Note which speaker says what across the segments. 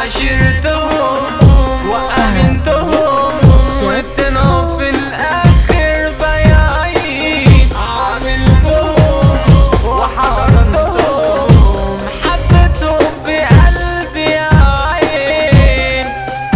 Speaker 1: عاشرتهم وامنتهم واتنهم في الاخر بياعين عاملتهم وحضنتهم حبيتهم بقلبي يا عين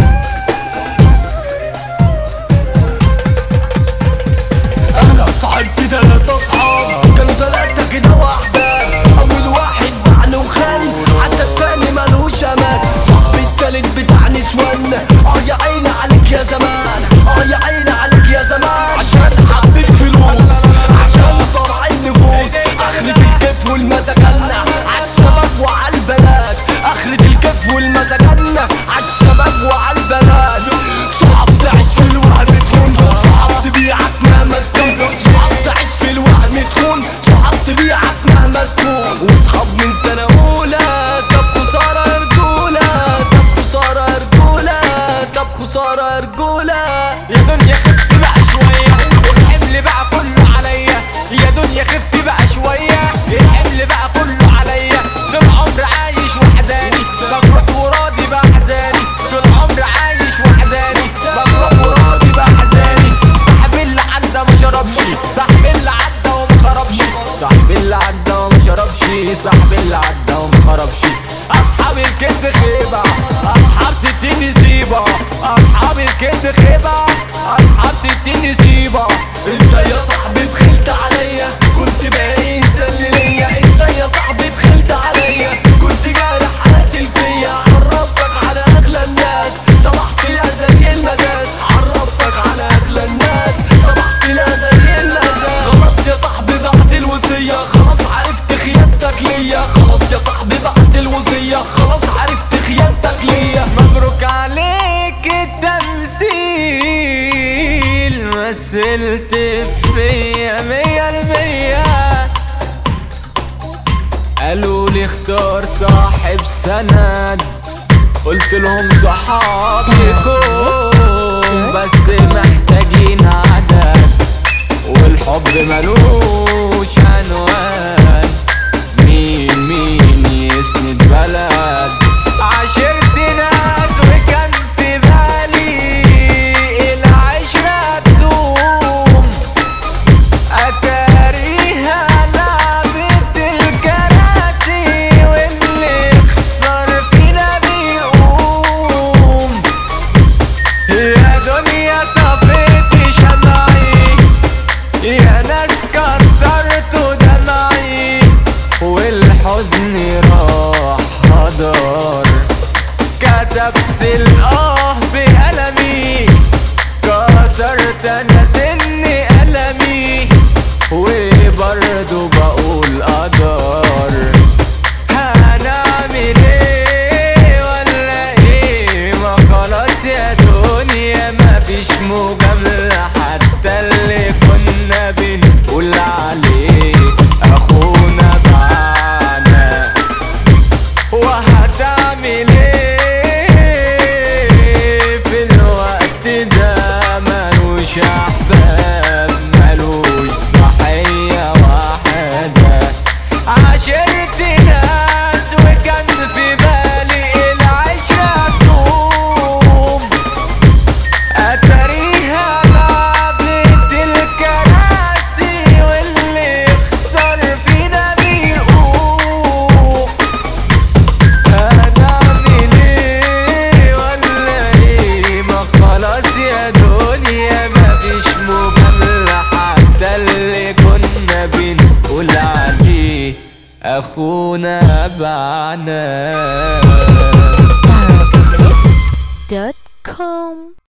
Speaker 2: انا صاحبت تلات اصحاب كانوا تلاتة كده واحدة اول واحد باعني وخان حتى التاني ملوش امان صاحبي التالت بتاع نسوان اه يا عيني عليك يا زمان اه يا عيني عليك يا زمان عشان حبيت فلوس عشان طلع النفوس اخرة الكيف والمزاجنة عالشباب وعالبنات اخرة الكيف والمزاجنة عالشباب وعالبنات صحاب تعيش في الوهم تكون صحاب تبيعك مهما تكون صحاب تعيش في الوهم تكون صحاب تبيعك مهما تكون واصحاب من سنة أولى طب خسارة يا رجولة طب خسارة يا رجولة طب خسارة يا رجولة
Speaker 1: يا دنيا خفت بقى شوية الحمل بقى كله عليا يا دنيا خفت بقى شوية الحمل بقى كله عليا في العمر عايش وحداني بفرح وراضي بأحزاني في العمر عايش وحداني بفرح وراضي بأحزاني صاحب اللي عدى ما شربش صاحب اللي عدى وما خربش صاحب اللي عدى وما شربش صاحب اللي عدى وما خربش اصحاب الكذب خيبة اصحاب ستين نسيبة اصحاب الكذب خيبة اصحاب ستين نسيبة
Speaker 2: ازاي يا صاحبي بخلت عليا كنت باقي انت اللي ليا ازاي يا صاحبي بخلت عليا كنت جارح قاتل فيا عرفتك على اغلى الناس صبحت يا زي المداس عرفتك على اغلى الناس صبحت يا زي المداس خلاص يا صاحبي بعد الوصية خلاص عرفت خيانتك ليا خلاص يا صاحبي بعد الوصية خلاص عرفت خيانتك ليا
Speaker 1: مبروك عليك التمثيل مثلت فيا مية المية قالوا لي اختار صاحب سند قلت لهم صحابكم بس محتاجين عدد والحب ملوش عنوان مين مين يسند بلد عشرت ناس وكان في بالي العشرة تدوم أتاريها لعبة الكراسي واللي يخسر فينا بيقوم يا دنيا طفيت شمعي يا ناس كسرتوا دمعي والحزن راح هدر كتبت الآه بألمي كسرت أنا سني ألمي وبرضه بقول قدر هنعمل ايه ولا ايه ما خلاص يا دنيا مفيش مجاملة حتى اللي كنا بنقول عليه اخونا بعنا وهتعمل ايه في الوقت ده ملوش احباب ملوش ضحية واحدة عشرت ناس وكان في بالي العشرة تقوم أتاريها لعبة الكراسي واللي يخسر فينا بيقوم هنعمل ايه ولا ايه ما خلاص يا دنيا مفيش مجاملة حتى اللي كنا بنقول عليه اخونا بعنا
Speaker 3: dot com